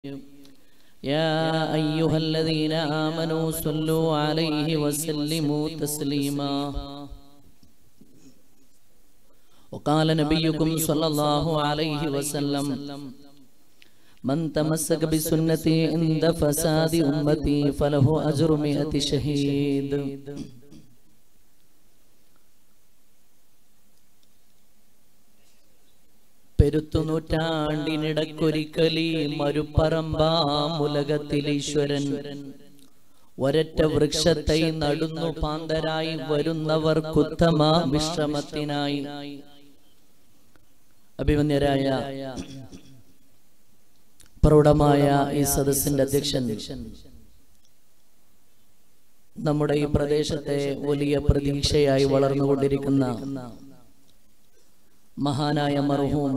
يا أيها الذين آمنوا صلوا عليه وسلموا تسليما وقال نبيكم صلى الله عليه وسلم من تمسك بسنتي عند فساد أمتي فله أجر مئة شهيد പെരുത്തുനൂറ്റാണ്ടിനിടക്കൊരിക്കലി മരുപ്പറമ്പാമുലകത്തിലീശ്വരൻ ഒരറ്റ വൃക്ഷത്തൈ നടുന്നു പാന്തരായി വരുന്നവർക്കുത്തമ വിശ്രമത്തിനായി അഭിമന്യരായ പ്രൗഢമായ ഈ സദസ്സിന്റെ അധ്യക്ഷൻ നമ്മുടെ ഈ പ്രദേശത്തെ വലിയ പ്രതീക്ഷയായി വളർന്നുകൊണ്ടിരിക്കുന്ന മഹാനായ മർഹൂം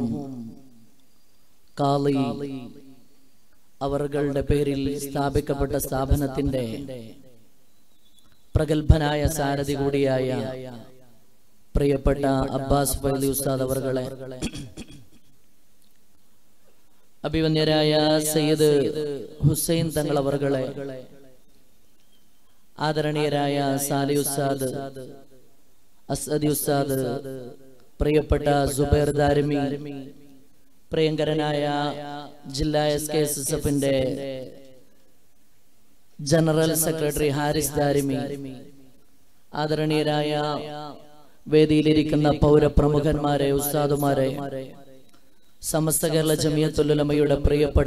കാളി അവരുടെ പേരിൽ സ്ഥാപിക്കപ്പെട്ട സ്ഥാപനത്തിന്റെ പ്രഗത്ഭനായ സാരഥി കൂടിയായ പ്രിയപ്പെട്ട അബ്ബാസ് ഫൈലി ഉസ്താദ് അവർകളെ അഭിവന്യരായ സയ്യിദ് ഹുസൈൻ തങ്ങൾ അവർകളെ ആദരണീയരായ സാലി ഉസ്താദ് അസദി ഉസ്താദ് പ്രിയപ്പെട്ട സുബൈർ ദാരിമി പ്രിയങ്കരനായ ജില്ലാ എസ് കെ എസ് എസ് എഫിന്റെ ജനറൽ സെക്രട്ടറി ഹാരിസ് ദാരിമി ആദരണീയരായ വേദിയിലിരിക്കുന്ന പൗരപ്രമുഖന്മാരെ ഉസ്താദുമാരെ സമസ്ത കേരള ജമിയത്തുലമയുടെ പ്രിയപ്പെട്ട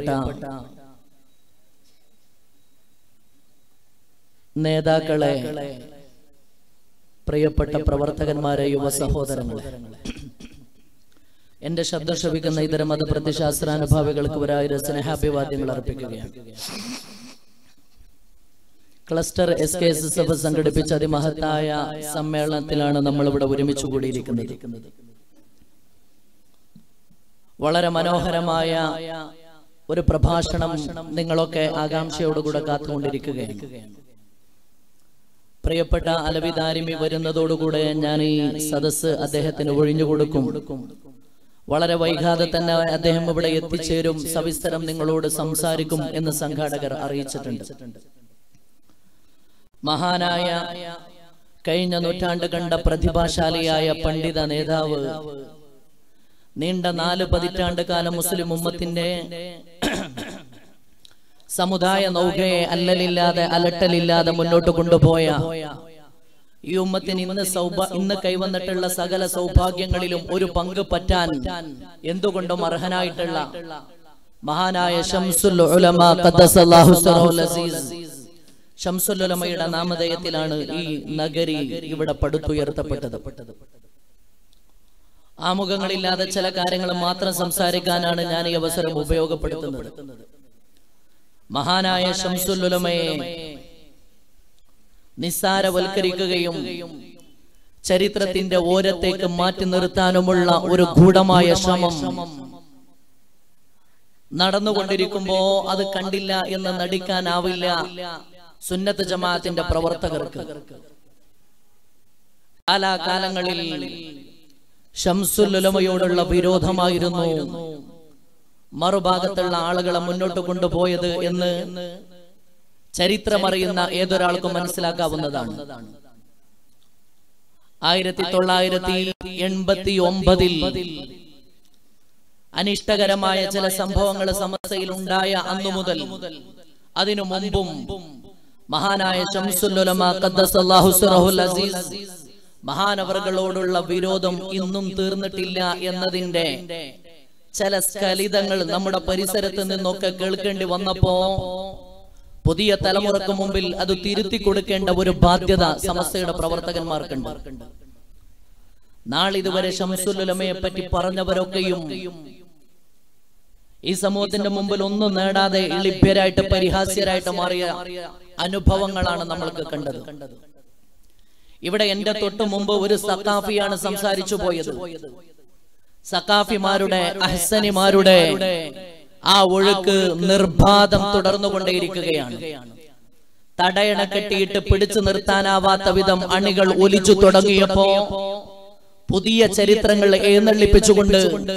നേതാക്കളെ പ്രിയപ്പെട്ട പ്രവർത്തകന്മാരെ യുവ സഹോദരങ്ങളെ എന്റെ ശബ്ദം ശ്രവിക്കുന്ന ഇതര മതപ്രത്യശാസ്ത്രാനുഭാവികൾക്ക് ഒരായിരം സ്നേഹാഭിവാദ്യങ്ങൾ അർപ്പിക്കുകയാണ് cluster S K S S F സംഘടിപ്പിച്ച അതിമഹത്തായ സമ്മേളനത്തിലാണ് നമ്മൾ ഇവിടെ ഒരുമിച്ച് കൂടിയിരിക്കുന്നത് വളരെ മനോഹരമായ ഒരു പ്രഭാഷണം നിങ്ങളൊക്കെ ആകാംക്ഷയോടുകൂടെ കാത്തുകൊണ്ടിരിക്കുകയാണ് പ്രിയപ്പെട്ട അലവി ദാരിമി വരുന്നതോടുകൂടെ ഞാൻ ഈ സദസ്സ് അദ്ദേഹത്തിന് ഒഴിഞ്ഞു കൊടുക്കും വളരെ വൈകാതെ തന്നെ അദ്ദേഹം ഇവിടെ എത്തിച്ചേരും സവിസ്തരം നിങ്ങളോട് സംസാരിക്കും എന്ന് സംഘാടകർ അറിയിച്ചിട്ടുണ്ട് മഹാനായ കഴിഞ്ഞ നൂറ്റാണ്ട് കണ്ട പ്രതിഭാശാലിയായ പണ്ഡിത നേതാവ് നീണ്ട നാല് പതിറ്റാണ്ട് കാലം മുസ്ലിം ഉമ്മത്തിന്റെ സമുദായ നൗകയെ അല്ലലില്ലാതെ അലട്ടലില്ലാതെ മുന്നോട്ട് കൊണ്ടുപോയ ഈ ഉമ്മത്തിന് ഇന്ന് സൗഭാ ഇന്ന് കൈവന്നിട്ടുള്ള സകല സൗഭാഗ്യങ്ങളിലും ഒരു പങ്ക് പറ്റാൻ എന്തുകൊണ്ടും അർഹനായിട്ടുള്ള മഹാനായ ഷംസുൽ ഉലമ ഖദ്ദസല്ലാഹു സിറഹുൽ അസീസ് ഷംസുൽ ഉലമയുടെ നാമധേയത്തിലാണ് ഈ നഗരി ഇവിടെ പടുത്തുയർത്തപ്പെട്ടത് ആമുഖങ്ങളില്ലാതെ ചില കാര്യങ്ങൾ മാത്രം സംസാരിക്കാനാണ് ഞാൻ ഈ അവസരം ഉപയോഗപ്പെടുത്തുന്നത് മഹാനായ ഷംസുല്ലുലമയെ നിസ്സാരവൽക്കരിക്കുകയും ചരിത്രത്തിന്റെ ഓരത്തേക്ക് മാറ്റി നിർത്താനുമുള്ള ഒരു ഗൂഢമായ ശ്രമം നടന്നുകൊണ്ടിരിക്കുമ്പോ അത് കണ്ടില്ല എന്ന് നടിക്കാനാവില്ല സുന്നത്ത് ജമാഅത്തിന്റെ പ്രവർത്തകർക്ക് കാലാകാലങ്ങളിൽ ഷംസുല്ലുലമയോടുള്ള വിരോധമായിരുന്നു മറുഭാഗത്തുള്ള ആളുകളെ മുന്നോട്ട് കൊണ്ടുപോയത് എന്ന് ചരിത്രമറിയുന്ന ഏതൊരാൾക്കും മനസ്സിലാക്കാവുന്നതാണ് ആയിരത്തി തൊള്ളായിരത്തി എൺപത്തി ഒമ്പതിൽ അനിഷ്ടകരമായ ചില സംഭവങ്ങൾ സമസ്തയിൽ ഉണ്ടായ അന്നു മുതൽ അതിനു മുമ്പും മഹാനായ ഷംസുല്ലുലമ ഖദ്ദസല്ലാഹു സിറഹുൽ അസീസ് മഹാനവറുകളോടുള്ള വിരോധം ഇന്നും തീർന്നിട്ടില്ല എന്നതിന്റെ ചില സ്ഖലിതങ്ങൾ നമ്മുടെ പരിസരത്ത് നിന്നൊക്കെ കേൾക്കേണ്ടി വന്നപ്പോ പുതിയ തലമുറക്ക് മുമ്പിൽ അത് തിരുത്തി കൊടുക്കേണ്ട ഒരു ബാധ്യത സമസ്തയുടെ പ്രവർത്തകന്മാർക്കുണ്ട് നാളിതുവരെ ഷംസുലുലമയെ പറ്റി പറഞ്ഞവരൊക്കെയും ഈ സമൂഹത്തിന്റെ മുമ്പിൽ ഒന്നും നേടാതെ ഇളിഭ്യരായിട്ട് പരിഹാസ്യരായിട്ട് മാറിയ അനുഭവങ്ങളാണ് നമ്മൾക്ക് കണ്ടത് ഇവിടെ എന്റെ തൊട്ടു മുമ്പ് ഒരു സക്കാഫിയാണ് സംസാരിച്ചു പോയത് സക്കാഫിമാരുടെ അഹ്സനിമാരുടെ ആ ഒഴുക്ക് നിർബാധം തുടർന്നുകൊണ്ടേയിരിക്കുകയാണ് തടയണ കെട്ടിയിട്ട് പിടിച്ചു നിർത്താനാവാത്ത വിധം അണികൾ ഒലിച്ചു തുടങ്ങിയപ്പോ പുതിയ ചരിത്രങ്ങൾ എഴുന്നള്ളിപ്പിച്ചുകൊണ്ട്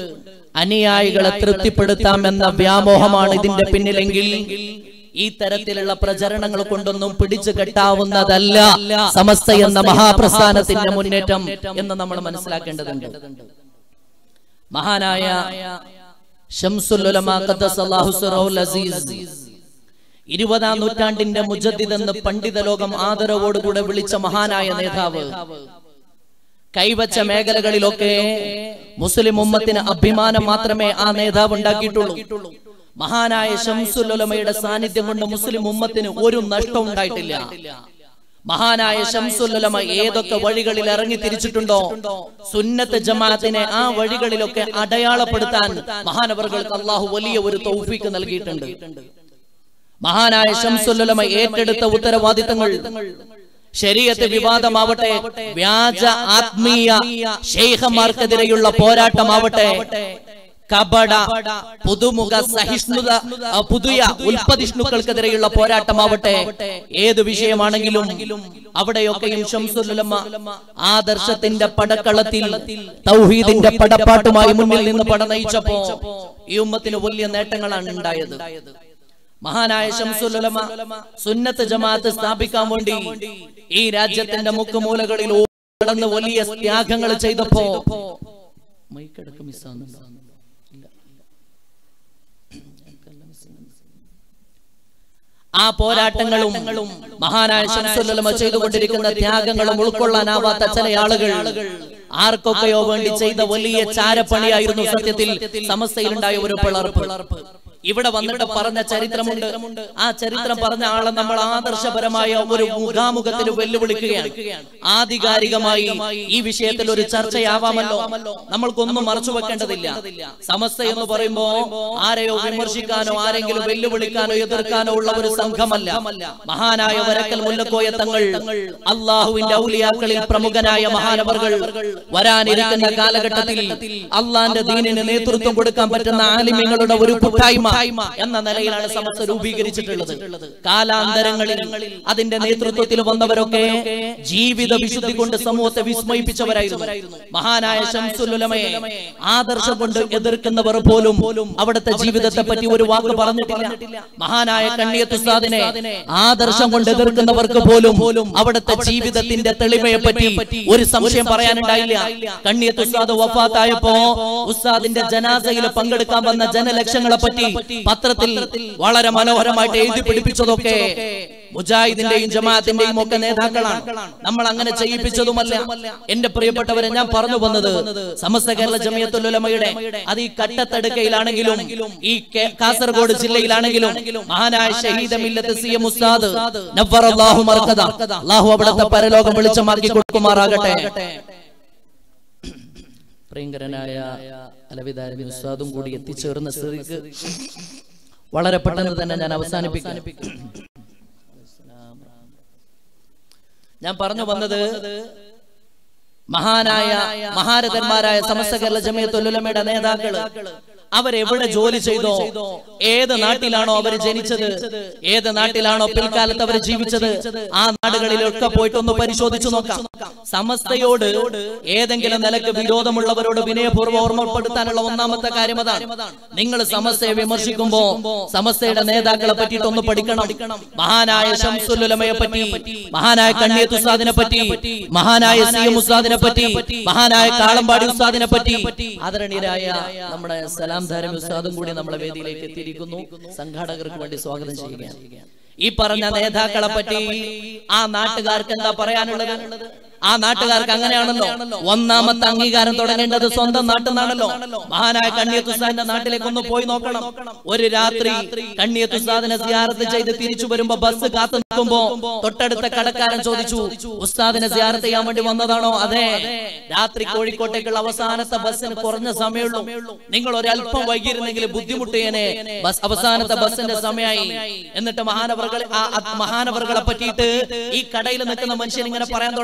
അനുയായികളെ തൃപ്തിപ്പെടുത്താം എന്ന വ്യാമോഹമാണ് ഇതിന്റെ പിന്നിലെങ്കിൽ ഈ തരത്തിലുള്ള പ്രചരണങ്ങൾ കൊണ്ടൊന്നും പിടിച്ചു കെട്ടാവുന്നതല്ല സമസ്ത എന്ന മഹാപ്രസ്ഥാനത്തിന്റെ മുന്നേറ്റം എന്ന് നമ്മൾ മനസ്സിലാക്കേണ്ടതുണ്ട് മഹാനായ ഷംസുൽ ഉലമാ ഖദ്ദസല്ലാഹു സിറഹുൽ അസീസ് ഇരുപതാം നൂറ്റാണ്ടിന്റെ മുജദ്ദിദ് എന്ന് പണ്ഡിത ലോകം ആദരവോടുകൂടെ വിളിച്ച മഹാനായ നേതാവ് കൈവച്ച മേഖലകളിലൊക്കെ മുസ്ലിം ഉമ്മത്തിന് അഭിമാനം മാത്രമേ ആ നേതാവ് ഉണ്ടാക്കിയിട്ടുള്ളൂ മഹാനായ ഷംസുലുലമയുടെ സാന്നിധ്യം കൊണ്ട് മുസ്ലിം ഉമ്മത്തിന് ഒരു നഷ്ടവും ഉണ്ടായിട്ടില്ല മഹാനായ ഷംസുലുലമ ഏതൊക്കെ വഴികളിൽ ഇറങ്ങി തിരിച്ചിട്ടുണ്ടോ സുന്നത്ത് ജമാഅത്തിനെ ആ വഴികളിലൊക്കെ അടയാളപ്പെടുത്താൻ മഹാനവറുകൾക്ക് അള്ളാഹു വലിയ ഒരു തൗഫീക്ക് നൽകിയിട്ടുണ്ട് മഹാനായ ഷംസുലുലമ ഏറ്റെടുത്ത ഉത്തരവാദിത്തങ്ങൾ ശരീരത്തെ വിവാദമാവട്ടെ വ്യാജ ആത്മീയ ഷെയ്ഖന്മാർക്കെതിരെയുള്ള പോരാട്ടമാവട്ടെ കപട പുതുമുഖ സഹിഷ്ണുത ആ, പുതിയ ഉൽപ്പതിഷ്ണുക്കൾക്കെതിരെയുള്ള പോരാട്ടമാവട്ടെ ഏത് വിഷയമാണെങ്കിലും അവിടെയൊക്കെയും ഷംസുലുലമ ആദർശത്തിന്റെ പടക്കളത്തിൽ തൗഹീദിന്റെ പടപ്പാട്ടുമായി മുന്നിൽ നിന്ന് പട നയിച്ചപ്പോ ഈ ഉമ്മത്തിന് വലിയ നേട്ടങ്ങളാണ് ഉണ്ടായത് മഹാനായ ഷംസുലമ സുന്നത്ത് ജമാഅത്ത് സ്ഥാപിക്കാൻ വേണ്ടി ഈ രാജ്യത്തിന്റെ മുക്കുമൂലകളിൽ കടന്ന് വലിയ ത്യാഗങ്ങൾ ചെയ്തപ്പോ മൈക്കടക്കം മിസ്സാകുന്നുണ്ടോ ഇല്ല. ആ പോരാട്ടങ്ങളും മഹാനായ ഷംസുലമ ചെയ്തുകൊണ്ടിരിക്കുന്ന ത്യാഗങ്ങളും ഉൾക്കൊള്ളാനാവാത്ത ചില ആളുകൾ ആർക്കൊക്കെയോ വേണ്ടി ചെയ്ത വലിയ ചാരപ്പണിയായിരുന്നു സത്യത്തിൽ സമസ്തയിലുണ്ടായ ഒരു പിളർപ്പ് ഇവിടെ വന്നിട്ട് പറഞ്ഞ ചരിത്രമുണ്ട് ആ ചരിത്രം പറഞ്ഞ ആളെ നമ്മൾ ആദർശപരമായ ഒരു മുഖാമുഖത്തിന് വെല്ലുവിളിക്കുകയാണ് ആധികാരികമായി ഈ വിഷയത്തിൽ ഒരു ചർച്ചയാവാമല്ലോ നമ്മൾക്കൊന്നും മറച്ചു വെക്കേണ്ടതില്ല സമസ്ത എന്ന് പറയുമ്പോ ആരെയോ വിമർശിക്കാനോ ആരെങ്കിലും വെല്ലുവിളിക്കാനോ എതിർക്കാനോ ഉള്ള ഒരു സംഘമല്ല മഹാനായ വരക്കൽ മുല്ലക്കോയ തങ്ങൾ അള്ളാഹുവിന്റെ ഔലിയാക്കളിൽ പ്രമുഖനായ മഹാനവർകൾ വരാനിരിക്കുന്ന കാലഘട്ടത്തിൽ അള്ളാന്റെ ദീനിന് നേതൃത്വം കൊടുക്കാൻ പറ്റുന്ന ആലിമ്യങ്ങളുടെ ഒരു കൂട്ടായ്മ എന്ന നിലയിലാണ് സമസ്ത രൂപീകരിച്ചിട്ടുള്ളത് കാലാന്തരങ്ങളിൽ അതിന്റെ നേതൃത്വത്തിൽ വന്നവരൊക്കെ ജീവിത വിശുദ്ധി കൊണ്ട് സമൂഹത്തെ വിസ്മയിപ്പിച്ചവരായിരുന്നു മഹാനായ ഷംസുലുലമയെ ആദർശം കൊണ്ട് എതിർക്കുന്നവർ പോലും അവിടുത്തെ ജീവിതത്തെ പറ്റി ഒരു വാക്ക് പറഞ്ഞിട്ടില്ല മഹാനായ കണ്ണിയത്തുസാദിനെ ആദർശം കൊണ്ട് എതിർക്കുന്നവർക്ക് പോലും അവിടുത്തെ ജീവിതത്തിന്റെ തെളിമയെ പറ്റി ഒരു സംശയം പറയാനുണ്ടായില്ല കണ്ണിയത്തുസാദ് വഫാത്തായപ്പോ ഉസ്താദിന്റെ ജനാസയിൽ പങ്കെടുക്കാൻ വന്ന ജനലക്ഷങ്ങളെ പറ്റി പത്രത്തിൽ വളരെ മനോഹരമായിട്ട് എഴുതി പിടിപ്പിച്ചതൊക്കെ മുജാഹിദിന്റെയും ജമാഅത്തിന്റെയും ഒക്കെ നേതാക്കളാണ് നമ്മൾ അങ്ങനെ ചെയ്യിപ്പിച്ചതുമല്ല എന്റെ പ്രിയപ്പെട്ടവരെ ഞാൻ പറഞ്ഞു വന്നത് സമസ്ത കേരള ജമിയത്തുലമയുടെ അത് ഈ കട്ടത്തടുക്കയിലാണെങ്കിലും ഈ കേ- കാസർഗോഡ് ജില്ലയിലാണെങ്കിലും മഹാനായ ഷഹീദ മില്ലത്ത് സി എം ഉസ്താദ് നവ്വറല്ലാഹു മർക്കദ അല്ലാഹു അവിടുത്തെ പരലോകം വെളിച്ചമാക്കി കൊടുക്കുമാറാകട്ടെ പ്രിയങ്കരനായ അലവിദാരൻ ഉസ്താദും കൂടി എത്തിച്ചേർന്ന സ്ഥിതിക്ക് വളരെ പെട്ടെന്ന് തന്നെ ഞാൻ അവസാനിപ്പിക്കാം ഞാൻ പറഞ്ഞു വന്നത് മഹാനായ മഹാരഥന്മാരായ സമസ്ത കേരള ജമയത്തുലമയുടെ നേതാക്കള് അവരെവിടെ ജോലി ചെയ്തോ ഏത് നാട്ടിലാണോ അവർ ജനിച്ചത് ഏത് നാട്ടിലാണോ പിൽക്കാലത്ത് അവർ ജീവിച്ചത് ആ നാടുകളിലൊക്കെ പോയിട്ടൊന്ന് പരിശോധിച്ചു നോക്കാം സമസ്തയോട് ഏതെങ്കിലും നിലക്ക് വിരോധമുള്ളവരോട് വിനയപൂർവ്വം ഓർമ്മപ്പെടുത്താനുള്ള ഒന്നാമത്തെ കാര്യം അതാണ് നിങ്ങൾ സമസ്തയെ വിമർശിക്കുമ്പോ സമസ്തയുടെ നേതാക്കളെ പറ്റിയിട്ടൊന്ന് പഠിക്കണം മഹാനായ ഷംസുലുലമയെ പറ്റി മഹാനായ കണ്ണിയത്ത് ഉസ്താദിനെ പറ്റി മഹാനായ സി എം ഉസ്താദിനെ പറ്റി മഹാനായ കാളമ്പാടി ഉസ്താദിനെ പറ്റി ആദരണീയരായ നമ്മുടെ സലാം ധാരം ഉസ്താദും കൂടി നമ്മളെ വേദിയിലേക്ക് എത്തിയിരിക്കുന്നു സംഘാടകർക്ക് വേണ്ടി സ്വാഗതം ചെയ്യുകയാണ് ഈ പറഞ്ഞ നേതാക്കളെ പറ്റി ആ നാട്ടുകാർക്ക് എന്താ പറയാനുള്ളത് ആ നാട്ടുകാർക്ക് അങ്ങനെയാണല്ലോ ഒന്നാമത്തെ അംഗീകാരം തുടങ്ങേണ്ടത് സ്വന്തം നാട്ടിൽ നിന്നാണല്ലോ മഹാനായ കണ്ണിയത്തുസാദിന്റെ നാട്ടിലേക്ക് ഒന്ന് പോയി നോക്കണം ഒരു രാത്രി കണ്ണിയത്തുസാദിനെ സിയാറത്ത് ചെയ്ത് തിരിച്ചു വരുമ്പോ ബസ് കാത്തു നിൽക്കുമ്പോ തൊട്ടടുത്ത കടക്കാരൻ ചോദിച്ചു ഉസ്താദിനെ സിയാറത്ത് ചെയ്യാൻ വേണ്ടി വന്നതാണോ അതെ രാത്രി കോഴിക്കോട്ടേക്കുള്ള അവസാനത്തെ ബസ്സിന് കുറഞ്ഞ സമയമുള്ളൂ നിങ്ങൾ ഒരല്പം വൈകിയിരുന്നെങ്കിൽ ബുദ്ധിമുട്ടിയനെ ബസ് അവസാനത്തെ ബസ്സിന്റെ സമയമായി എന്നിട്ട് മഹാനവറുകൾ ആ ആ മഹാനവറുകളെ പറ്റിയിട്ട് ഈ കടയിൽ നിൽക്കുന്ന മനുഷ്യൻ ഇങ്ങനെ പറയാൻ തുടങ്ങി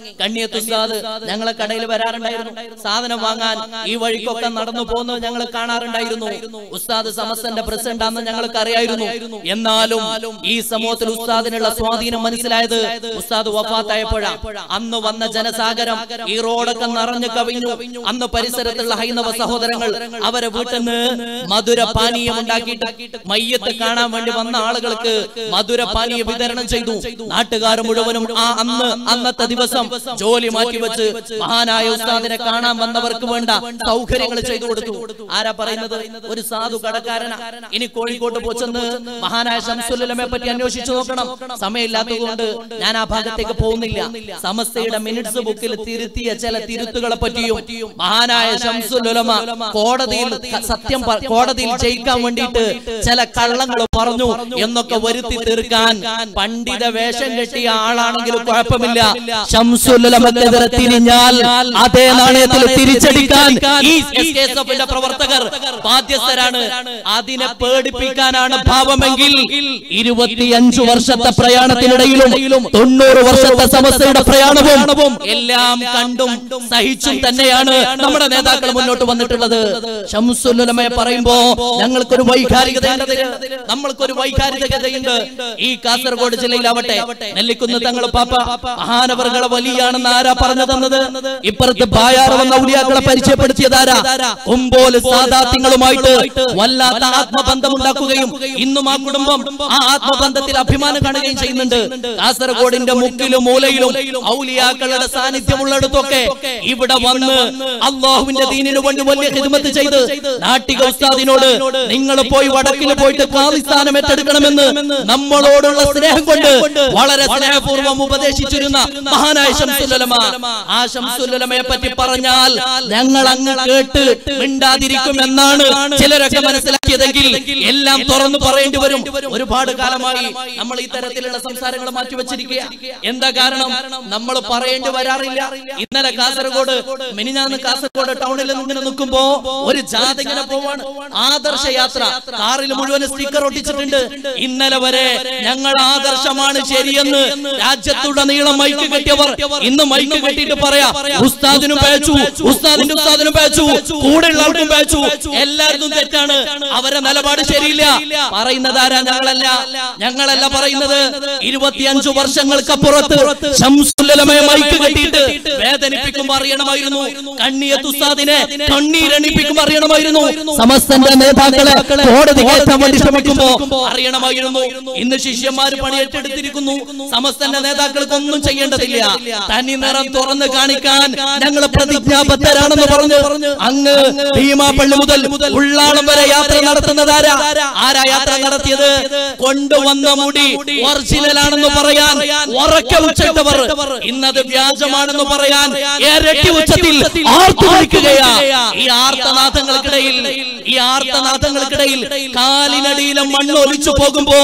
കണ്ണിയത്ത് ഉസ്താദ് ഞങ്ങളെ കടയിൽ വരാറുണ്ടായിരുന്നു സാധനം വാങ്ങാൻ ഈ വഴിക്കൊക്കെ നടന്നു പോകുന്നത് ഞങ്ങൾ കാണാറുണ്ടായിരുന്നു ഉസ്താദ് സമസ്തന്റെ പ്രസിഡന്റ് ആണെന്ന് ഞങ്ങൾക്ക് അറിയായിരുന്നു എന്നാലും ഈ സമൂഹത്തിൽ ഉസ്താദിനുള്ള സ്വാധീനം മനസ്സിലായത് ഉസ്താദ് വഫാത്തായപ്പോഴാ അന്ന് വന്ന ജനസാഗരം ഈ റോഡൊക്കെ നിറഞ്ഞു കവിഞ്ഞു അന്ന് പരിസരത്തുള്ള ഹൈന്ദവ സഹോദരങ്ങൾ അവരെ വീട്ടിൽ നിന്ന് മധുര പാനീയം ഉണ്ടാക്കിയിട്ട് മയ്യത്ത് കാണാൻ വേണ്ടി വന്ന ആളുകൾക്ക് മധുര പാനീയ വിതരണം ചെയ്തു നാട്ടുകാർ മുഴുവനും ആ അന്ന് അന്നത്തെ ദിവസം ജോലി മാറ്റിവെച്ച് മഹാനായ ഉസ്താദിനെ കാണാൻ വന്നവർക്ക് വേണ്ട സൗകര്യങ്ങൾ ചെയ്തു കൊടുത്തു ആരാ പറയുന്നത് ഒരു സാധു കടക്കാരനാ ഇനി കോഴിക്കോട്ട് പോച്ചെന്ന് മഹാനായ ഷംസുല്ലമെ പറ്റി അന്വേഷിച്ചു നോക്കണം സമയമില്ലാത്തതുകൊണ്ട് ഞാൻ ആ ഭാഗത്തേക്ക് പോകുന്നില്ല സമസ്തയുടെ മിനിറ്റ്സ് ബുക്കിൽ തിരുത്തിയ ചില തിരുത്തുകളെ പറ്റിയും മഹാനായ ഷംസുലുലമ കോടതിയിൽ ക- സത്യം പ- കോടതിയിൽ ജയിക്കാൻ വേണ്ടിയിട്ട് ചില കള്ളങ്ങൾ പറഞ്ഞു എന്നൊക്കെ വരുത്തി തീർക്കാൻ പണ്ഡിത വേഷം കെട്ടിയ ആളാണെങ്കിലും കുഴപ്പമില്ല ഷംസുലുലമക്കെതിരെ തിരിഞ്ഞാൽ അതേ നാണയത്തിൽ തിരിച്ചടിക്കാൻ ഈ SKSF ന്റെ പ്രവർത്തകർ ബാധ്യസ്ഥരാണ് അതിനെ പേടിപ്പിക്കാനാണ് ഭാവമെങ്കിൽ ഇരുപത്തിയഞ്ചു വർഷത്തെ പ്രയാണത്തിനിടയിലും തൊണ്ണൂറ് വർഷത്തെ സമസ്തയുടെ പ്രയാണവും എല്ലാം കണ്ടും സഹിച്ചും തന്നെയാണ് നമ്മുടെ നേതാക്കൾ മുന്നോട്ട് വന്നിട്ടുള്ളത് ഷംസുല്ലമയെ പറയുമ്പോ ഞങ്ങൾക്കൊരു വൈകാരികതയുണ്ട് നമ്മൾക്കൊരു വൈകാരികതയുണ്ട് ഈ കാസർഗോഡ് ജില്ലയിലാവട്ടെ നെല്ലിക്കുന്ന് തങ്ങൾ പാപ്പ മഹാനവറുകളെ വലിയാണെന്ന് ആരാ പറഞ്ഞു തന്നത് ഇപ്പുറത്ത് ബായാർ വന്ന ഔലിയാക്കളെ പരിചയപ്പെടുത്തിയതാരാ ഒമ്പോല് സാദാത്യങ്ങളുമായിട്ട് വല്ലാത്ത ആത്മബന്ധം ഉണ്ടാക്കുകയും ഇന്നും ആ കുടുംബം ആ ആത്മബന്ധത്തിൽ അഭിമാനം കാണുകയും ചെയ്യുന്നുണ്ട് കാസർഗോഡിന്റെ മുക്കിലും മൂലയിലും ഔലിയാക്കളുടെ സാന്നിധ്യമുള്ളിടത്തൊക്കെ ഇവിടെ വന്ന് അള്ളാഹുവിന്റെ ദീനിനു വേണ്ടി വലിയ ഹിദ്മത്ത് ചെയ്ത് നാട്ടിക ഉസ്താദിനോട് നിങ്ങൾ പോയി വടക്കിൽ പോയിട്ട് കാലിസ്ഥാനം ഏറ്റെടുക്കണമെന്ന് നമ്മളോടുള്ള സ്നേഹം കൊണ്ട് വളരെ സ്നേഹപൂർവ്വം ഉപദേശിച്ചിരുന്ന മഹാനായ ശംസുല്ലമ ആ ശംസുല്ലമയെ പറ്റി പറഞ്ഞാൽ ഞങ്ങൾ അങ്ങ് കേട്ട് മിണ്ടാതിരിക്കുമെന്നാണ് ചിലരൊക്കെ മനസ്സിലാക്കിയതെങ്കിൽ എല്ലാം തുറന്നു പറയേണ്ടി വരും ഒരുപാട് കാലമായി നമ്മൾ ഈ തരത്തിലുള്ള സംസാരങ്ങൾ മാറ്റിവെച്ചിരിക്കുക എന്താ കാരണം നമ്മൾ പറയേണ്ടി വരാറില്ല ഇന്നലെ കാസർഗോഡ് മിനിഞ്ഞാന്ന് കാസർഗോഡ് ടൗണിൽ ഇങ്ങനെ നിൽക്കുമ്പോ ഒരു ജാഥ ഇങ്ങനെ പോവാണ് ആദർശ യാത്ര കാറിൽ മുഴുവൻ സ്റ്റിക്കർ ഒട്ടിച്ചിട്ടുണ്ട് ഇന്നലെ വരെ ഞങ്ങൾ ആദർശമാണ് ശരിയെന്ന് രാജ്യത്തുടനീളം മൈക്ക് കെട്ടിയവർ ഇന്ന് മൈക്ക് കെട്ടിയിട്ട് പറയാ ഉസ്താദിനും പേച്ചു ഉസ്താദിന്റെ ഉസ്താദിനും പേച്ചു കൂടെയുള്ള ആൾക്കും പേച്ചു എല്ലാവർക്കും തെറ്റാണ് അവരെ നിലപാട് ശരിയില്ല പറയുന്നത് ആരാ ഞങ്ങളല്ല ഞങ്ങളല്ല പറയുന്നത് ഇരുപത്തിയഞ്ചു വർഷങ്ങൾക്കപ്പുറത്ത് ശംസുല്ലമയെ മൈക്ക് കെട്ടിയിട്ട് വേദനിപ്പിക്കുമ്പോ അറിയണമായിരുന്നു കണ്ണിയത്ത് ഉസ്താദിനെ കണ്ണീരണിപ്പിക്കുമ്പോ അറിയണമായിരുന്നു സമസ്തന്റെ നേതാക്കളെ കോടതി കയറ്റാൻ വേണ്ടി ശ്രമിക്കുമ്പോ അറിയണമായിരുന്നു ഇന്ന് ശിഷ്യന്മാര് പണിയേറ്റെടുത്തിരിക്കുന്നു സമസ്തന്റെ നേതാക്കൾക്ക് ഒന്നും ചെയ്യേണ്ടതില്ല തനി നിറം തുറന്ന് കാണിക്കാൻ ഞങ്ങൾ പ്രതിജ്ഞാബദ്ധരാണെന്ന് പറഞ്ഞു അങ്ങ് ഭീമാപ്പള്ളി മുതൽ ഉള്ളാളം വരെ യാത്ര നടത്തുന്നതാരാ ആരാ യാത്ര നടത്തിയത് കൊണ്ടുവന്ന മുടി ഒറിജിനൽ ആണെന്ന് പറയാൻ ഉറക്കെ ഉച്ചത്തവർ ഇന്നത് വ്യാജമാണെന്ന് പറയാൻ ഇരട്ടി ഉച്ചത്തിൽ ആർത്തു വിളിക്കുകയാ ഈ ആർത്തനാഥങ്ങൾക്കിടയിൽ ഈ ആർത്തനാഥങ്ങൾക്കിടയിൽ കാലിനടിയിലെ മണ്ണ് ഒലിച്ചു പോകുമ്പോ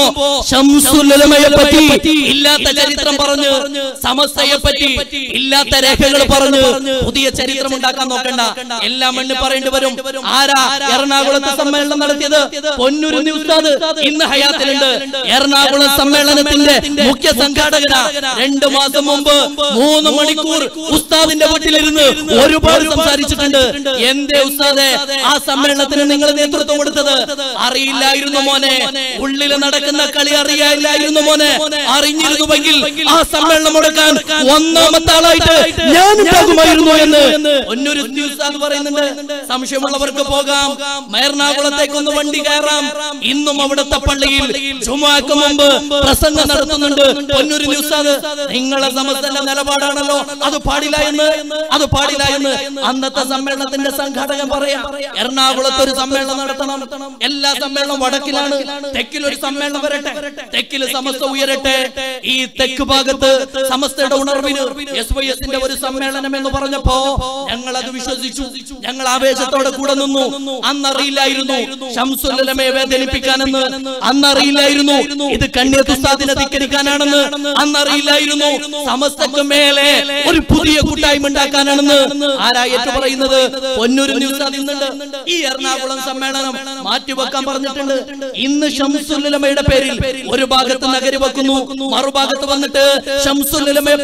ശംസുലമയെ പറ്റി ഇല്ലാത്ത ചരിത്രം പറഞ്ഞ് സമസ്തയെ പറ്റി ഇല്ലാത്ത രേഖകൾ പറഞ്ഞ് പുതിയ ചരിത്രം ഉണ്ടാക്കാൻ നോക്കണ്ട എല്ലാം മണ്ണ് പറയേണ്ടി വരും ആരാ എറണാകുളത്ത് സമ്മേളനം നടത്തിയത് പൊന്നുരുന്നി ഉസ്താദ് ഇന്ന് ഹയാത്തിലുണ്ട് എറണാകുളം സമ്മേളനത്തിന്റെ മുഖ്യ സംഘാടകന രണ്ടു മാസം മുമ്പ് മൂന്ന് മണിക്കൂർ ഉസ്താദിന്റെ വീട്ടിലിരുന്ന് ഒരുപാട് സംസാരിച്ചിട്ടുണ്ട് എന്തേ ഉസ്താദെ ആ സമ്മേളനത്തിന് നിങ്ങൾ നേതൃത്വം കൊടുത്തത് അറിയില്ലായിരുന്നു മോനെ ഉള്ളിൽ നടക്കുന്ന കളി അറിയാനില്ലായിരുന്നു മോനെ അറിഞ്ഞിരുന്നുവെങ്കിൽ ആ സമ്മേളനം മുടക്കാൻ ഒന്നാമത്തെ ആളായിട്ട് ഞാൻ ഉണ്ടാകുമായിരുന്നു എന്ന് ഒന്നൊരു ഉസ്താദ് പറയുന്നുണ്ട് സംശയമുള്ളവർക്ക് പോകാം എറണാകുളത്തേക്ക് ഒന്ന് വണ്ടി കയറാം ഇന്നും അവിടുത്തെ പള്ളിയിൽ ജുമാക്ക് മുമ്പ് പ്രസംഗം നടത്തുന്നുണ്ട് പൊന്നൂരി ഉസ്താദ് നിങ്ങളെ സമസ്തന്റെ നിലപാടാണല്ലോ അത് പാടില്ല എന്ന് അത് പാടില്ല എന്ന് അന്നത്തെ സമ്മേളനത്തിന്റെ സംഘാടകൻ പറയാം എറണാകുളത്ത് ഒരു സമ്മേളനം നടത്തണം എല്ലാ സമ്മേളനം വടക്കിലാണ് തെക്കിൽ ഒരു സമ്മേളനം വരട്ടെ തെക്കിൽ സമസ്ത ഉയരട്ടെ ഈ തെക്ക് ഭാഗത്ത് സമസ്തയുടെ ഉണർവിന് എസ് വൈ എസിന്റെ ഒരു സമ്മേളനം എന്ന് പറഞ്ഞപ്പോ ഞങ്ങൾ അത് വിശ്വസിച്ചു ഞങ്ങൾ ആവേശത്തോടെ കൂടെ നിന്നു അന്നറിയില്ലായിരുന്നു ഷംസുല്ലമയെ വേദനിപ്പിക്കാനെന്ന് അന്നറിയില്ലായിരുന്നു ഇത് കണ്ണിയത്ത് ഉസ്താദിനെ ധിക്കരിക്കാനാണെന്ന് അന്നറിയില്ലായിരുന്നു സമസ്തക്ക് മേലെ ഒരു പുതിയ കൂട്ടായ്മ ഉണ്ടാക്കാനാണെന്ന് ആരാ ഏറ്റു പറയുന്നത് പൊന്നൂര് ഉസ്താദ് ഇന്നുണ്ട് ഈ എറണാകുളം സമ്മേളനം മാറ്റിവെക്കാൻ പറഞ്ഞിട്ടുണ്ട് ഇന്ന് ഷംസുല്ലമയുടെ പേരിൽ ഒരു ഭാഗത്ത് നഗരി വെക്കുന്നു മറുഭാഗത്ത് വന്നിട്ട് ഷംസുല്ലമയെ പറയുമ്പോ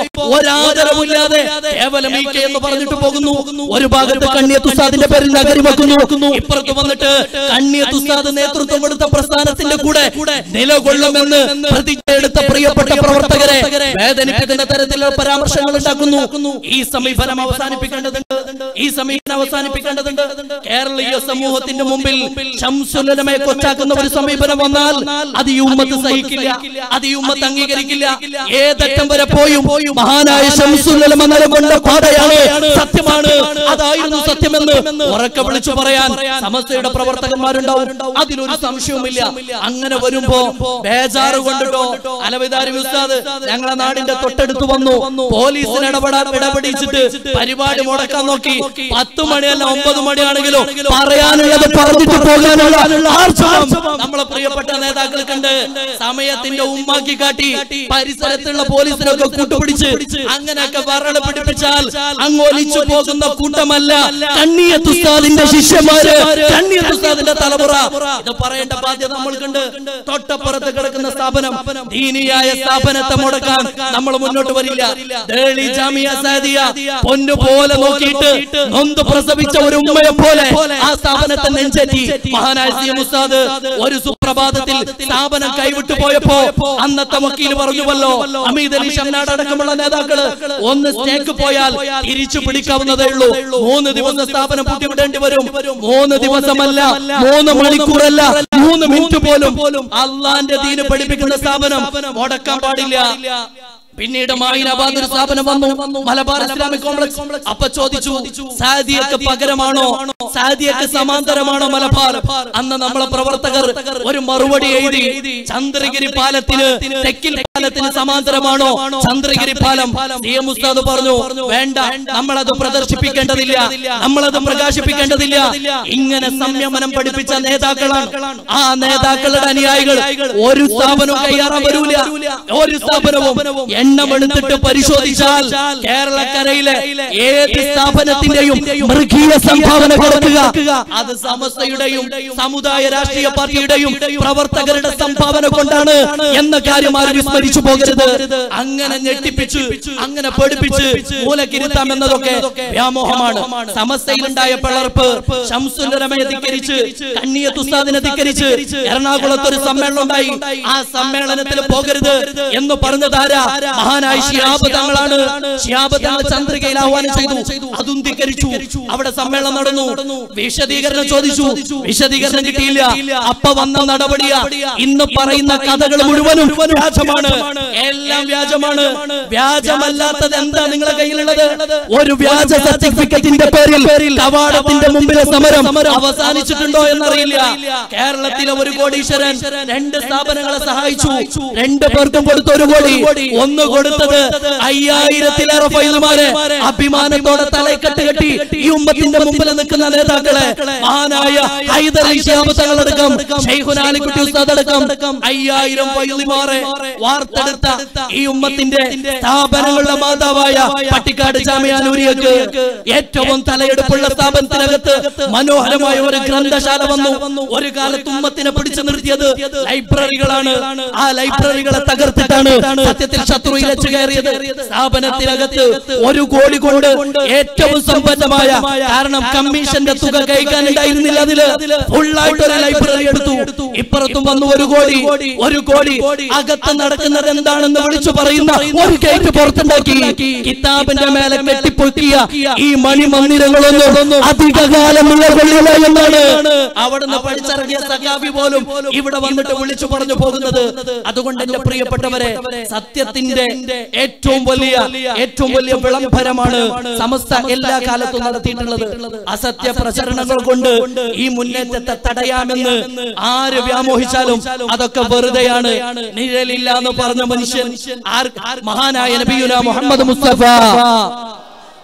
ഒരാദരവില്ലാതെ കേവലം ഈ കെ എന്ന് പറഞ്ഞിട്ട് പോകുന്നു ഒരു ഭാഗത്ത് കണ്ണിയത്ത് ഉസ്താദിന്റെ പേരിൽ നഗരി വെക്കുന്നു ഇപ്പുറത്ത് വന്നിട്ട് കണ്ണിയത്ത് ഉസ്താദ് നേതൃത്വം കൊടുത്ത പ്രസ്ഥാനത്തിന്റെ കൂടെ നിലകൊള്ളുമെന്ന് പ്രതിജ്ഞ എടുത്ത പ്രിയപ്പെട്ട പ്രവർത്തകരെ വേദനിപ്പിക്കുന്ന തരത്തിലുള്ള പരാമർശങ്ങൾ ഉണ്ടാക്കുന്നു ഈ സമീപനം അവസാനിപ്പിക്കേണ്ടതുണ്ട് ഈ സമീപനം അവസാനിപ്പിക്കേണ്ടതുണ്ട് കേരളീയ സമൂഹത്തിന്റെ മുമ്പിൽ ശംസുലമയെ കൊച്ചാക്കുന്ന ഒരു സമീപനം വന്നാൽ അത് ഈ ഉമ്മത്ത് സഹിക്കില്ല അത് ഈ ഉമ്മത്ത് അംഗീകരിക്കില്ല ഏതറ്റം വരെ പോയും മഹാനായ ശംസുലമ നിലകൊണ്ട പാതയാണ് സത്യമാണ് അതായിരുന്നു സത്യമെന്ന് ഉറക്കെ വിളിച്ചു പറയാൻ സമസ്തയുടെ പ്രവർത്തകന്മാരുണ്ടാവും അതിലൊരു സംശയവുമില്ല അങ്ങനെ വരുമ്പോ ബേജാറ് കൊണ്ടിട്ടോ അലവിദാരി ഉസ്താദ് ഞങ്ങളെ നാടിന്റെ തൊട്ടടുത്ത് വന്നു പോലീസിന് ഇടപെടാ ഇടപെടിച്ചിട്ട് പരിപാടി മുടക്കാൻ നോക്കി പത്ത് മണിയല്ല ഒമ്പത് മണിയാണെങ്കിലും പറയാനുള്ളത് പറഞ്ഞിട്ട് പോകാനുള്ള ആർജവം നമ്മളെ പ്രിയപ്പെട്ട നേതാക്കൾക്കുണ്ട് സമയത്തിന്റെ ഉമ്മാക്കി കാട്ടി പരിസരത്തുള്ള പോലീസിനൊക്കെ കൂട്ടുപിടിച്ച് അങ്ങനെയൊക്കെ വരള് പിടിപ്പിച്ചാൽ അങ്ങൊലിച്ചു പോകുന്ന കൂട്ടമല്ല കണ്ണിയത്തുസ്താദിന്റെ ശിഷ്യന്മാര് കണ്ണിയത്തുസ്താദിന്റെ തലമുറ ഇത് പറയേണ്ട ബാധ്യത നമ്മൾക്കുണ്ട് തൊട്ടപ്പുറത്ത് കിടക്കുന്ന സ്ഥാപനം ദീനിയായ സ്ഥാപനത്തെ മുടക്കാൻ നമ്മൾ മുന്നോട്ട് വരില്ല ദേളി ജാമിയ സാദിയ പൊന്നു പോലെ നോക്കിയിട്ട് നൊന്ത് പ്രസവിച്ച ഒരു ഉമ്മയെ പോലെ ആ സ്ഥാപനത്തെ നെഞ്ചേറ്റി മഹാനായ സി എം ഉസ്താദ് ഒരു സുപ്രഭാതത്തിൽ സ്ഥാപനം കൈവിട്ടു പോയപ്പോ അന്നത്തെ വക്കീൽ പറഞ്ഞുവല്ലോ അമീദ് അലി ഷംനാട് അടക്കമുള്ള നേതാക്കള് ഒന്ന് സ്റ്റേക്ക് പോയാൽ തിരിച്ചു പിടിക്കാവുന്നതേ ഉള്ളൂ മൂന്ന് ദിവസം സ്ഥാപനം പൂട്ടിവിടേണ്ടി വരും മൂന്ന് ദിവസമല്ല മൂന്ന് മണിക്കൂറല്ല മൂന്ന് മിനിറ്റ് പോലും അള്ളാന്റെ ദീന് പഠിപ്പിക്കുന്ന സ്ഥാപനം മുടക്കാൻ പാടില്ല പിന്നീട് മായിനാബാദ് ഒരു സ്ഥാപനം വന്നു മലബാർ ഇസ്ലാമിക് കോംപ്ലക്സ് അപ്പൊ ചോദിച്ചു സാദിയക്ക് പകരമാണോ സാദിയക്ക് സമാന്തരമാണോ മലബാർ അന്ന് നമ്മളെ പ്രവർത്തകർ ഒരു മറുപടി എഴുതി ചന്ദ്രഗിരി പാലത്തിന് തെക്കിൽ പാലത്തിന് സമാന്തരമാണോ ചന്ദ്രഗിരി പാലം സി എം ഉസ്താദ് പറഞ്ഞു വേണ്ട നമ്മളത് പ്രദർശിപ്പിക്കേണ്ടതില്ല നമ്മളത് പ്രകാശിപ്പിക്കേണ്ടതില്ല ഇങ്ങനെ സംയമനം പഠിപ്പിച്ച നേതാക്കളാണ് ആ നേതാക്കളുടെ അനുയായികൾ ഒരു സ്ഥാപനവും കയ്യാറാൻ വരൂല ഒരു സ്ഥാപനവും എണ്ണമെടുത്തിട്ട് പരിശോധിച്ചാൽ കേരളക്കരയിലെ ഏത് സ്ഥാപനത്തിന്റെയും മൃഗീയ സംഭാവന കൊടുക്കുക അത് സമസ്തയുടെയും സമുദായ രാഷ്ട്രീയ പാർട്ടിയുടെയും പ്രവർത്തകരുടെ സംഭാവന കൊണ്ടാണ് എന്ന കാര്യം ആരും വിസ്മരിച്ചു പോകരുത് അങ്ങനെ ഞെട്ടിപ്പിച്ച് അങ്ങനെ പേടിപ്പിച്ച് മൂലക്കിരുത്താം എന്നതൊക്കെ വ്യാമോഹമാണ് സമസ്തയിലുണ്ടായ പിളർപ്പ് ശംസുലരമയെ ധിക്കരിച്ച് കണ്ണിയത്തുസ്താദിനെ ധിക്കരിച്ച് എറണാകുളത്ത് ഒരു സമ്മേളനം ഉണ്ടായി ആ സമ്മേളനത്തിൽ പോകരുത് എന്ന് പറഞ്ഞതാരാ മഹാനായ ഷിയാബ് തങ്ങളാണ് ഷിയാബ് തങ്ങൾ ചന്ദ്രികയിൽ ആഹ്വാനം ചെയ്തു അതും ധിക്കരിച്ചു അവിടെ സമ്മേളനം നടന്നു വിശദീകരണം ചോദിച്ചു വിശദീകരണം കിട്ടിയില്ല അപ്പ വന്ന നടപടിയാ ഇന്ന് പറയുന്ന കഥകൾ മുഴുവനും വ്യാജമാണ് എല്ലാം വ്യാജമാണ് വ്യാജമല്ലാത്തത് എന്താ നിങ്ങളെ കയ്യിലുള്ളത് ഒരു വ്യാജ സർട്ടിഫിക്കറ്റിന്റെ പേരിൽ കവാടത്തിന്റെ മുമ്പിലെ സമരം അവസാനിച്ചിട്ടുണ്ടോ എന്നറിയില്ല കേരളത്തിലെ ഒരു കോടീശ്വരൻ രണ്ട് സ്ഥാപനങ്ങളെ സഹായിച്ചു രണ്ടു പേർക്കും കൊടുത്ത ഒരു കോടി ഒന്ന് കൊടുത്തത് അയ്യായിരത്തിലേറെ ഫൈലുമാരെ അഭിമാനത്തോടെ തലക്കെട്ട് കെട്ടി ഈ ഉമ്മത്തിന്റെ മുമ്പിൽ നിൽക്കുന്ന നേതാക്കളെ മഹാനായ ഹൈദർ ഷിഹാബ് തങ്ങളടക്കം ഷെയ്ഖുനാലിക്കുട്ടി ഉസ്താദ് അടക്കം അയ്യായിരം ഫൈലുമാരെ വാർത്തെടുത്ത ഈ ഉമ്മത്തിന്റെ സ്ഥാപനങ്ങളുടെ മാതാവായ പട്ടിക്കാട് ജാമ്യാനൂരിയക്ക് ഏറ്റവും തലയെടുപ്പുള്ള സ്ഥാപനത്തിനകത്ത് മനോഹരമായ ഒരു ഗ്രന്ഥശാല വന്നു ഒരു കാലത്ത് ഉമ്മത്തിനെ പിടിച്ചു നിർത്തിയത് ലൈബ്രറികളാണ് ആ ലൈബ്രറികളെ തകർത്തിട്ടാണ് സത്യത്തിൽ ശത്രുയിൽ വെച്ച് കയറിയത് സ്ഥാപനത്തിനകത്ത് ഒരു കോടി കൊണ്ട് ഏറ്റവും സമ്പന്നമായ കാരണം കമ്മീഷന്റെ തുക കഴിക്കാനുണ്ടായിരുന്നില്ല അതില് ഫുള്ളായിട്ട് ഒരു ലൈബ്രറി എടുത്തു ഇപ്പുറത്തും വന്നു ഒരു കോടി ഒരു കോടി അകത്ത് നടക്കുന്നത് എന്താണെന്ന് വിളിച്ചു പറയുന്ന ഒരു ഗേറ്റ് പുറത്തുണ്ടാക്കി കിതാബിന്റെ മേലെ കെട്ടിപ്പൊക്കിയ ഈ മണിമന്ദിരങ്ങളൊന്നും അധികകാലം നിലകൊള്ളില്ല എന്നാണ് അവിടുന്ന് പഠിച്ചിറങ്ങിയ സഖാഫി പോലും ഇവിടെ വന്നിട്ട് വിളിച്ചു പറഞ്ഞു പോകുന്നത് അതുകൊണ്ട് എന്റെ പ്രിയപ്പെട്ടവരെ സത്യത്തിന്റെ ഏറ്റവും വലിയ ഏറ്റവും വലിയ വിളംബരമാണ് സമസ്ത എല്ലാ കാലത്തും നടത്തിയിട്ടുള്ളത് അസത്യ പ്രചരണങ്ങൾ കൊണ്ട് ഈ മുന്നേറ്റത്തെ തടയാമെന്ന് ആര് വ്യാമോഹിച്ചാലും അതൊക്കെ വെറുതെയാണ് നിഴലില്ല എന്ന് പറഞ്ഞ മനുഷ്യൻ ആർ മഹാനായ നബിയുല മുഹമ്മദ് മുസ്തഫ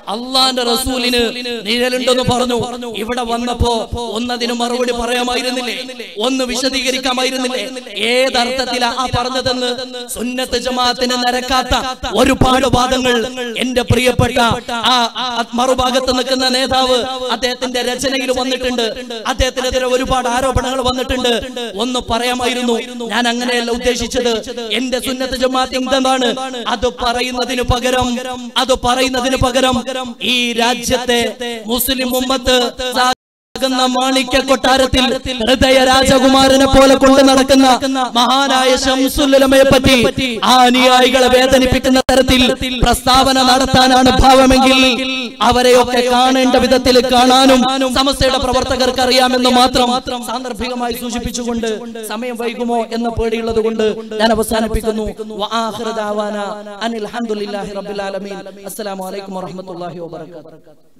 അള്ളാന്റെ റസൂലിന് നിഴലുണ്ടെന്ന് പറഞ്ഞു ഇവിടെ വന്നപ്പോ ഒന്നതിന് മറുപടി പറയാമായിരുന്നില്ലേ ഒന്ന് വിശദീകരിക്കാമായിരുന്നില്ലേ ഏതർത്ഥത്തിലാ ആ പറഞ്ഞതെന്ന് സുന്നത്ത് ജമാഅത്തിന് നിരക്കാത്ത ഒരുപാട് വാദങ്ങൾ എന്റെ പ്രിയപ്പെട്ട ആ ആ മറുഭാഗത്ത് നിൽക്കുന്ന നേതാവ് അദ്ദേഹത്തിന്റെ രചനയിൽ വന്നിട്ടുണ്ട് അദ്ദേഹത്തിനെതിരെ ഒരുപാട് ആരോപണങ്ങൾ വന്നിട്ടുണ്ട് ഒന്ന് പറയാമായിരുന്നു ഞാൻ അങ്ങനെയല്ല ഉദ്ദേശിച്ചത് എന്റെ സുന്നത്ത് ജമാഅത്ത് എന്താണ് അത് പറയുന്നതിന് പകരം അത് പറയുന്നതിന് പകരം ഈ രാജ്യത്തെ മുസ്ലിം ഉമ്മത്ത് ുന്ന മാണിക്യ കൊട്ടാരത്തിൽ ഹൃദയ രാജകുമാരനെ പോലെ കൊണ്ടു നടക്കുന്ന മഹാനായ ശംസുല്ലമയെ പറ്റി ആ അനുയായികളെ വേദനിപ്പിക്കുന്ന തരത്തിൽ പ്രസ്താവന നടത്താനാണ് ഭാവമെങ്കിൽ അവരെയൊക്കെ കാണേണ്ട വിധത്തിൽ കാണാനും സമസ്തയുടെ പ്രവർത്തകർക്ക് അറിയാമെന്ന് മാത്രം സാന്ദർഭികമായി സൂചിപ്പിച്ചുകൊണ്ട് സമയം വൈകുമോ എന്ന പേടിയുള്ളത് കൊണ്ട് ഞാൻ അവസാനിപ്പിക്കുന്നു വആഖിറു ദഅവാന അനിൽ ഹംദുലില്ലാഹി റബ്ബിൽ ആലമീൻ അസ്സലാമു അലൈക്കും വറഹ്മത്തുള്ളാഹി വബറകാതുഹു